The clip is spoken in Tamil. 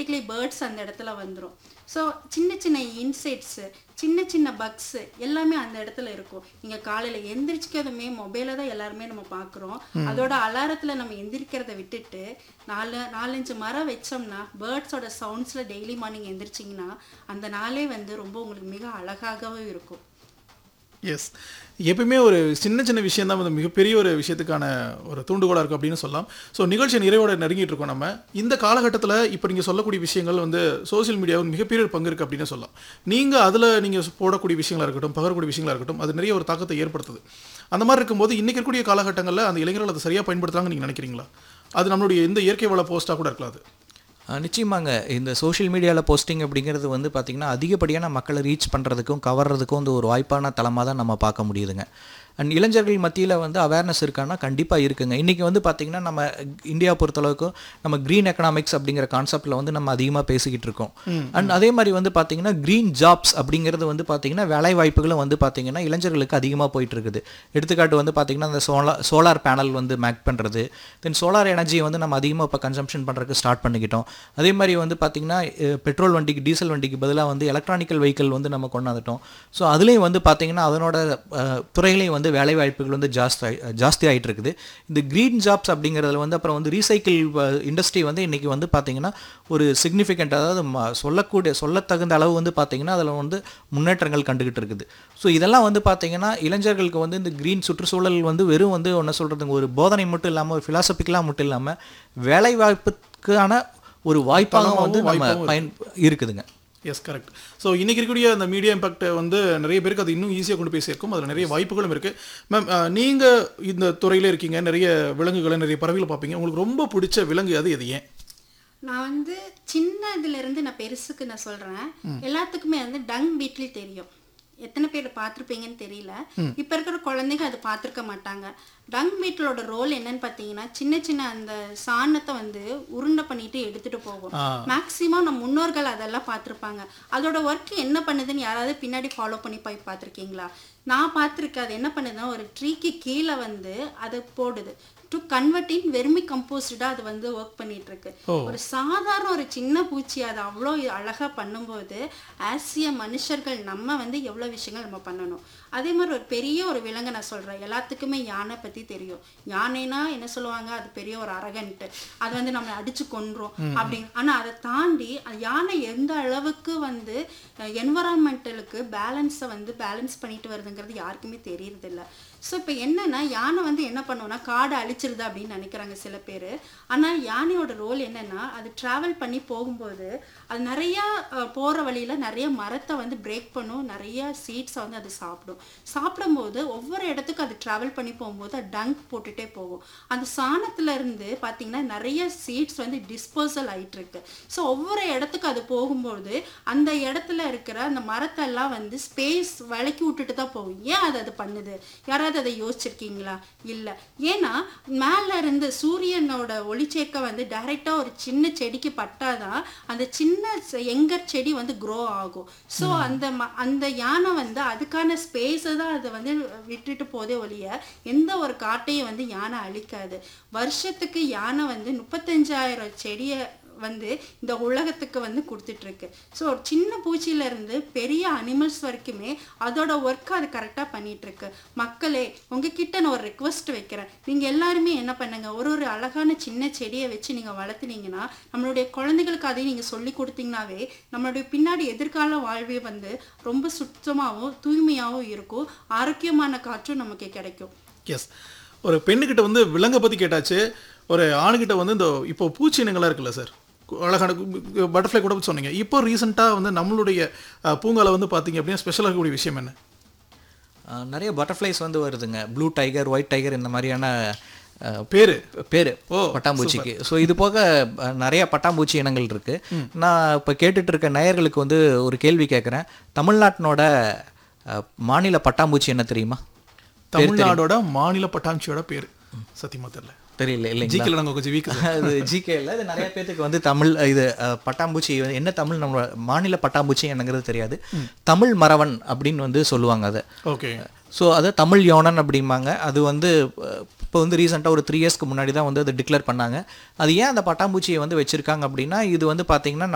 ஆட்டோமேட்டிக்லி பேர்ட்ஸ் அந்த இடத்துல வந்துடும் ஸோ சின்ன சின்ன இன்செக்ட்ஸு சின்ன சின்ன பக்ஸு எல்லாமே அந்த இடத்துல இருக்கும் நீங்கள் காலையில் எந்திரிச்சிக்கிறதுமே மொபைலில் தான் எல்லாருமே நம்ம பார்க்குறோம் அதோட அலாரத்தில் நம்ம எந்திரிக்கிறத விட்டுட்டு நாலு நாலஞ்சு மரம் வச்சோம்னா பேர்ட்ஸோட சவுண்ட்ஸில் டெய்லி மார்னிங் எந்திரிச்சிங்கன்னா அந்த நாளே வந்து ரொம்ப உங்களுக்கு மிக அழகாகவும் இருக்கும் எஸ் எப்பயுமே ஒரு சின்ன சின்ன விஷயம் தான் வந்து மிகப்பெரிய ஒரு விஷயத்துக்கான ஒரு தூண்டுகோலாக இருக்கும் அப்படின்னு சொல்லலாம் ஸோ நிகழ்ச்சி நிறைவோட நெருங்கிட்டு இருக்கோம் நம்ம இந்த காலகட்டத்தில் இப்போ நீங்கள் சொல்லக்கூடிய விஷயங்கள் வந்து சோஷியல் மீடியாவில் மிகப்பெரிய ஒரு பங்கு இருக்குது அப்படின்னு சொல்லலாம் நீங்கள் அதில் நீங்கள் போடக்கூடிய விஷயங்களா இருக்கட்டும் பகரக்கூடிய விஷயங்களா இருக்கட்டும் அது நிறைய ஒரு தாக்கத்தை ஏற்படுத்துது அந்த மாதிரி இருக்கும்போது இன்றைக்கி இருக்கக்கூடிய காலகட்டங்களில் அந்த இளைஞர்கள் அதை சரியாக பயன்படுத்துறாங்கன்னு நீங்கள் நினைக்கிறீங்களா அது நம்மளுடைய எந்த இயற்கை வள போஸ்ட்டாக கூட இருக்கலாம் அது அஹ் நிச்சயமாங்க இந்த சோஷியல் மீடியாவில் போஸ்டிங் அப்படிங்கிறது வந்து பார்த்திங்கன்னா அதிகப்படியான மக்களை ரீச் பண்ணுறதுக்கும் கவர்றதுக்கும் வந்து ஒரு வாய்ப்பான தளமாக தான் நம்ம பார்க்க முடியுதுங்க அண்ட் இளைஞர்கள் மத்தியில் வந்து அவேர்னஸ் இருக்கான்னா கண்டிப்பாக இருக்குங்க இன்றைக்கி வந்து பார்த்திங்கன்னா நம்ம இந்தியா பொறுத்தளவுக்கு நம்ம க்ரீன் எக்கனாமிக்ஸ் அப்படிங்கிற கான்செப்டில் வந்து நம்ம அதிகமாக பேசிக்கிட்டு இருக்கோம் அண்ட் அதே மாதிரி வந்து பார்த்திங்கன்னா க்ரீன் ஜாப்ஸ் அப்படிங்கிறது வந்து பார்த்திங்கன்னா வேலை வாய்ப்புகளும் வந்து பார்த்திங்கன்னா இளைஞர்களுக்கு அதிகமாக போயிட்டு இருக்குது எடுத்துக்காட்டு வந்து பார்த்திங்கன்னா அந்த சோலார் சோலார் பேனல் வந்து மேக் பண்ணுறது தென் சோலார் எனர்ஜியை வந்து நம்ம அதிகமாக இப்போ கன்சம்ஷன் பண்ணுறதுக்கு ஸ்டார்ட் பண்ணிக்கிட்டோம் அதே மாதிரி வந்து பார்த்திங்கன்னா அஹ், பெட்ரோல் வண்டிக்கு டீசல் வண்டிக்கு பதிலாக வந்து எலக்ட்ரானிக்கல் வெஹிக்கிள் வந்து நம்ம கொண்டாந்துட்டோம் ஸோ அதுலேயும் வந்து பார்த்திங்கன்னா அதனோட அஹ், துறையிலையும் வந்து வேலை வாய்ப்புகள் வந்து ஜாஸ்தி ஜாஸ்தி ஆகிட்டு இருக்குது இந்த க்ரீன் ஜாப்ஸ் அப்படிங்கிறதுல வந்து அப்புறம் வந்து ரீசைக்கிள் இண்டஸ்ட்ரி வந்து இன்றைக்கி வந்து பார்த்திங்கன்னா ஒரு சிக்னிஃபிகண்ட் அதாவது ம- சொல்லக்கூடிய சொல்லத்தகுந்த அளவு வந்து பார்த்திங்கன்னா அதில் வந்து முன்னேற்றங்கள் கண்டுகிட்டு இருக்குது ஸோ இதெல்லாம் வந்து பார்த்திங்கன்னா இளைஞர்களுக்கு வந்து இந்த க்ரீன் சுற்றுச்சூழல் வந்து வெறும் வந்து ஒன்று சொல்கிறதுங்க ஒரு போதனை மட்டும் இல்லாமல் ஒரு ஃபிலாசபிக்கலாக மட்டும் இல்லாமல் வேலை வாய்ப்புக்கான ஒரு வாய்ப்பாக வந்து நம்ம வாய்ப்பாகவும் பயன் இருக்குதுங்க எஸ் கரெக்ட் ஸோ இன்னைக்கு இருக்கக்கூடிய அந்த மீடியா இம்பாக்ட் வந்து நிறைய பேருக்கு அது இன்னும் ஈஸியாக கொண்டு போய் சேர்க்கும் அதில் நிறைய வாய்ப்புகளும் இருக்குது மேம் நீங்கள் இந்த துறையில இருக்கீங்க நிறைய விலங்குகளை நிறைய பறவைகளை பார்ப்பீங்க உங்களுக்கு ரொம்ப பிடிச்ச விலங்கு அது எது ஏன் நான் வந்து சின்ன இதுல இருந்து நான் பெருசுக்கு நான் சொல்றேன் எல்லாத்துக்குமே வந்து டங் பீட்லி தெரியும் எத்தனை பேர் பார்த்துருப்பீங்கன்னு தெரியல இப்ப இருக்கிற குழந்தைங்க அது பார்த்துருக்க மாட்டாங்க டங் பீட்டிலோட ரோல் என்னன்னு பார்த்தீங்கன்னா சின்ன சின்ன அந்த சாணத்தை வந்து உருண்டை பண்ணிட்டு எடுத்துட்டு போகும் ஆ. மேக்சிமம் நம்ம முன்னோர்கள் அதெல்லாம் பார்த்துருப்பாங்க அதோட ஒர்க் என்ன பண்ணுதுன்னு யாராவது பின்னாடி ஃபாலோ பண்ணி போய் பார்த்துருக்கீங்களா நான் பார்த்துருக்கேன் அது என்ன பண்ணுதுன்னா ஒரு ட்ரீக்கு கீழே வந்து அதை போடுது டு கன்வெர்ட் இன் வெர்மி கம்போஸ்டா அது வந்து ஒர்க் பண்ணிட்டு இருக்கு ஒரு சாதாரண ஒரு சின்ன பூச்சி அது அவ்வளோ அழகா பண்ணும்போது ஆசிய மனுஷர்கள் நம்ம வந்து எவ்வளோ விஷயங்கள் நம்ம பண்ணணும் அதே மாதிரி ஒரு பெரிய ஒரு விலங்கை நான் சொல்றேன் எல்லாத்துக்குமே யானை பத்தி தெரியும் யானைனா என்ன சொல்லுவாங்க அது பெரிய ஒரு அரகன்ட்டு அது வந்து நம்மளை அடிச்சு கொன்றும் அப்படி ஆனா அதை தாண்டி அந்த யானை எந்த அளவுக்கு வந்து என்வரான்மெண்டலுக்கு பேலன்ஸை வந்து பேலன்ஸ் பண்ணிட்டு வருதுங்கிறது யாருக்குமே தெரியறது இல்ல ஸோ இப்போ என்னன்னா யானை வந்து என்ன பண்ணுவோம்னா காடை அழிச்சிருது அப்படின்னு நினைக்கிறாங்க சில பேர் ஆனால் யானையோட ரோல் என்னன்னா அது ட்ராவல் பண்ணி போகும்போது அது நிறைய அஹ், போற வழியில நிறைய மரத்தை வந்து பிரேக் பண்ணும் நிறைய சீட்ஸை வந்து அது சாப்பிடும் சாப்பிடும்போது ஒவ்வொரு இடத்துக்கும் அது ட்ராவல் பண்ணி போகும்போது அது டங்க் போட்டுட்டே போகும் அந்த சாணத்துல இருந்து பார்த்தீங்கன்னா நிறைய சீட்ஸ் வந்து டிஸ்போசல் ஆயிட்டு இருக்கு ஸோ ஒவ்வொரு இடத்துக்கு அது போகும்போது அந்த இடத்துல இருக்கிற அந்த மரத்தை எல்லாம் வந்து ஸ்பேஸ் விலக்கி விட்டுட்டு தான் போகும் ஏன் அது அது பண்ணுது யாராவது அதை யோசிச்சிருக்கீங்களா இல்லை ஏன்னா மேல இருந்து சூரியனோட ஒளிச்சேர்க்கை வந்து டைரக்டா ஒரு சின்ன செடிக்கு பட்டாதான் அந்த சின்ன எங்கர் செடி வந்து க்ரோ ஆகும் ஸோ அந்த ம- அந்த யானை வந்து அதுக்கான ஸ்பேஸை தான் அதை வந்து விட்டுட்டு போதே ஒழிய எந்த ஒரு காட்டையும் வந்து யானை அழிக்காது வருஷத்துக்கு யானை வந்து முப்பத்தஞ்சாயிரம் செடியை வந்து இந்த உலகத்துக்கு வந்து கொடுத்துட்டு இருக்கு ஸோ ஒரு சின்ன பூச்சியில இருந்து பெரிய அனிமல்ஸ் வரைக்குமே அதோட ஒர்க் அது கரெக்டாக பண்ணிட்டு இருக்கு மக்களே உங்ககிட்ட நான் ஒரு ரெக்வஸ்ட் வைக்கிறேன் நீங்க எல்லாருமே என்ன பண்ணுங்க ஒரு ஒரு அழகான சின்ன செடியை வச்சு நீங்க வளர்த்துனீங்கன்னா நம்மளுடைய குழந்தைகளுக்கு அதையும் நீங்க சொல்லி கொடுத்தீங்கன்னாவே நம்மளுடைய பின்னாடி எதிர்கால வாழ்வே வந்து ரொம்ப சுத்தமாகவும் தூய்மையாகவும் இருக்கும் ஆரோக்கியமான காற்றும் நமக்கு கிடைக்கும் எஸ் ஒரு பெண்ணுக்கிட்ட வந்து விலங்கை பற்றி கேட்டாச்சு ஒரு ஆணுக்கிட்ட வந்து இந்த இப்போ பூச்சி இனங்களாக இருக்குல்ல சார் அழகான பட்டர்ஃப்ளை கூட சொன்னீங்க இப்போ ரீசெண்டாக வந்து நம்மளுடைய அஹ், பூங்கால வந்து பார்த்தீங்க அப்படின்னா ஸ்பெஷலாக இருக்கக்கூடிய விஷயம் என்ன அஹ் நிறைய பட்டர்ஃப்ளைஸ் வந்து வருதுங்க ப்ளூ டைகர் ஒயிட் டைகர் இந்த மாதிரியான அஹ், பேரு பேர் ஓ, பட்டாம்பூச்சிக்கு ஸோ இது போக அஹ், நிறைய பட்டாம்பூச்சி இனங்கள் இருக்கு நான் இப்போ கேட்டுட்டு இருக்க நேயர்களுக்கு வந்து ஒரு கேள்வி கேட்குறேன் தமிழ்நாட்டினோட அஹ், மாநில பட்டாம்பூச்சி என்ன தெரியுமா தமிழ்நாடோட மாநில பட்டாம்பூச்சியோட பேர் சத்தியமா தெரியல தெரியல இல்லைங்களா ஜிக்கில் நாங்கள் கொஞ்சம் வீக் அது ஜிகே இல்லை இது நிறைய பேத்துக்கு வந்து தமிழ் இது அஹ், பட்டாம்பூச்சி வந்து என்ன தமிழ் நம்ம மாநில பட்டாம்பூச்சி என்னங்கிறது தெரியாது தமிழ் மறவன் அப்படின்னு வந்து சொல்லுவாங்க அதை ஓகே ஸோ அது தமிழ் யோனன் அப்படிம்பாங்க அது வந்து அஹ், இப்போ வந்து ரீசெண்டாக ஒரு த்ரீ இயர்ஸ்க்கு முன்னாடி தான் வந்து அதை டிக்ளேர் பண்ணாங்க அது ஏன் அந்த பட்டாம்பூச்சியை வந்து வச்சுருக்காங்க அப்படின்னா இது வந்து பார்த்தீங்கன்னா